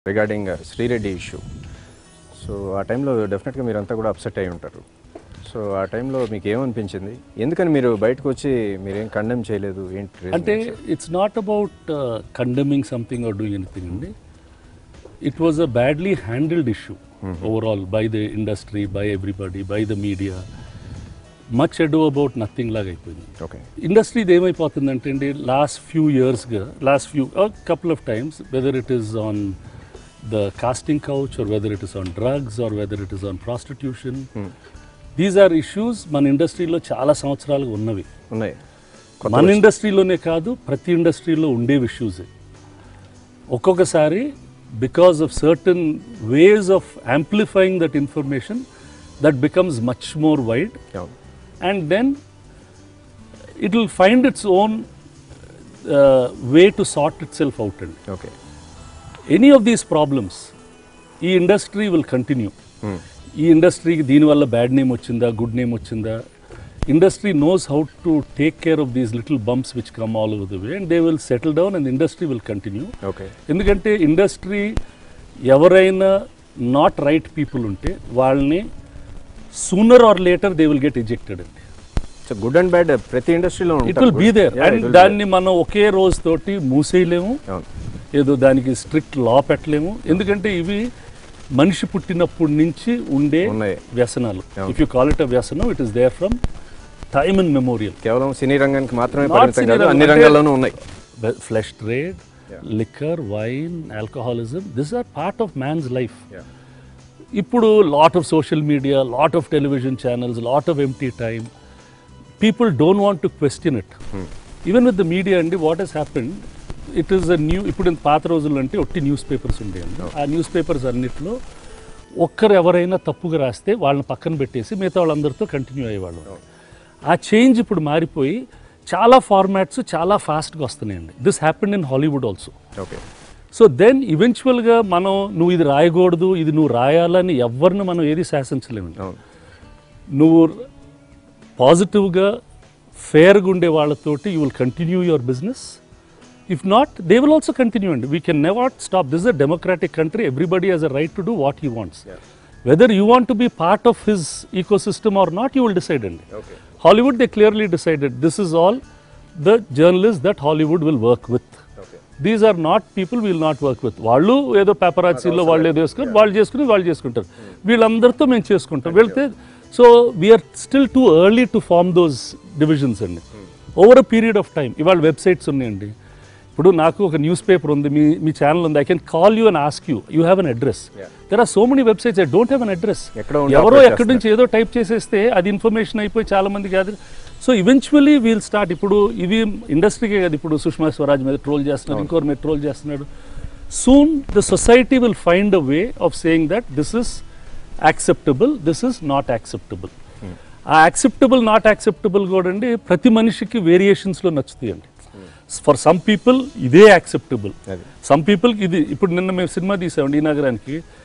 Regarding Sri Reddy issue so ఆ టైంలో డెఫినెట్గా మీరంతా కూడా అప్సెట్ అయి ఉంటారు సో ఆ టైంలో మీకు ఏమనిపించింది ఎందుకని మీరు బయటకు వచ్చి మీరేం కండెమ్ చేయలేదు ఏంటి reason? అంటే it's not about condemning something or doing anything అండి it was a badly handled issue overall by the industry by everybody by the media much ado about nothing లాగా అయిపోయింది ఓకే ఇండస్ట్రీది ఏమైపోతుందంటే అండి లాస్ట్ ఫ్యూ ఇయర్స్గా last few couple of times whether it is on the casting couch or whether it is on drugs or whether it is on prostitution these are issues మన ఇండస్ట్రీలో చాలా సంవత్సరాలుగా ఉన్నవి ఉన్నాయి మన ఇండస్ట్రీలోనే కాదు ప్రతి ఇండస్ట్రీలో ఉండే ఇష్యూసే ఒక్కొక్కసారి because of certain ways of amplifying that information that becomes much more wide అవును and then it will find its own uh, way to sort itself out and okay any of these problems ఈ industry will continue ఈ ఇండస్ట్రీకి దీనివల్ల bad name వచ్చిందా good name వచ్చిందా industry knows how to take care of these little bumps which come all over the way and they will settle down and industry will continue okay ఎందుకంటే industry ఎవరైనా not right people ఉంటే వాళ్ళని sooner or later they will get ejected అండి so good and bad ప్రతి ఇండస్ట్రీలో it will be there and దాన్ని మనం ఒకే రోజు తోటి మూసేయలేము అవును ఏదో దానికి స్ట్రిక్ట్ లా పెట్టలేము ఎందుకంటే ఇవి మనిషి పుట్టినప్పటి నుంచి ఉండే ఉన్నాయి. వ్యసనాలు if you call it a వ్యసనం it is there from time and memorial కేవలం సినీ రంగానికి మాత్రమే Not పరిమితం సినీ కాదు రంగం, అన్ని అంటే- రంగాల్లోనూ ఉన్నాయి flesh trade liquor wine alcoholism this are part of man's life ఇప్పుడు lot of social media lot of television channels lot of empty time people don't want to question it even with the media అండి what has happened it is a new ఇప్పుడు ఇంత పాత రోజుల్లో అంటే ఒట్టి news papers ఉండేయండి ఆ news papers అన్నిట్లో ఒక్కరు ఎవరైనా తప్పుగా రాస్తే వాళ్ళని పక్కన పెట్టేసి మిగతా వాళ్ళందరితో కంటిన్యూ అయ్యేవాళ్ళు ఆ చేంజ్ ఇప్పుడు మారిపోయి చాలా ఫార్మాట్స్ చాలా ఫాస్ట్గా వస్తున్నాయండి this happened in Hollywood also okay so then ఈవెన్చువల్గా మనం నువ్వు ఇది రాయకూడదు ఇది నువ్వు రాయాలని ఎవరిని మనం ఏది శాసించలేము అవును నువ్వు పాజిటివ్గా ఫేర్గా ఉండే వాళ్ళతోటి you will continue your business if not they will also continue అండి we can never stop this a democratic country everybody has a right to do what he wants whether you want to be part of his ecosystem or not you will decide అండి okay Hollywood they clearly decided this is all the journalist that Hollywood will work with okay these are not people will not work with వాళ్ళు ఏదో పేపరాచీలో వాళ్ళు ఏదో వేసుకొని వాళ్ళు చేసుకుని వాళ్ళు చేసుకుంటారు వీళ్ళందరితో మేము చేసుకుంటాం వెళ్తే so we are still too early to form those divisions అండి over a period of time ఇవాళ వెబ్సైట్స్ ఉన్నాయండి ఇప్పుడు నాకు ఒక న్యూస్ పేపర్ ఉంది మీ మీ ఛానల్ ఉంది I can call you and ask you you have an address there are so many websites I don't have an address ఎక్కడ ఉండి ఎవరో operate ఎక్కడి నుంచి ఏదో టైప్ చేసేస్తే అది ఇన్ఫర్మేషన్ అయిపోయి చాలా మంది కాదు సో ఈవెన్చువలీ వీల్ స్టార్ట్ ఇప్పుడు ఇవి ఇండస్ట్రీకే కదా ఇప్పుడు సుష్మా స్వరాజ్ మీద ట్రోల్ చేస్తున్నారు ఇంకోరి మీద ట్రోల్ చేస్తున్నాడు soon the society will find a way of saying that this is acceptable this is not acceptable ఆ యాక్సెప్టబుల్ నాట్ యాక్సెప్టబుల్ కూడా అండి ప్రతి మనిషికి వేరియేషన్స్లో నచ్చుతాయి అండి ఫర్ సమ్ పీపుల్ ఇదే యాక్సెప్టబుల్ అది సమ్ పీపుల్కి ఇది ఇప్పుడు నిన్న మేము సినిమా తీసామండి ఈ నగరానికి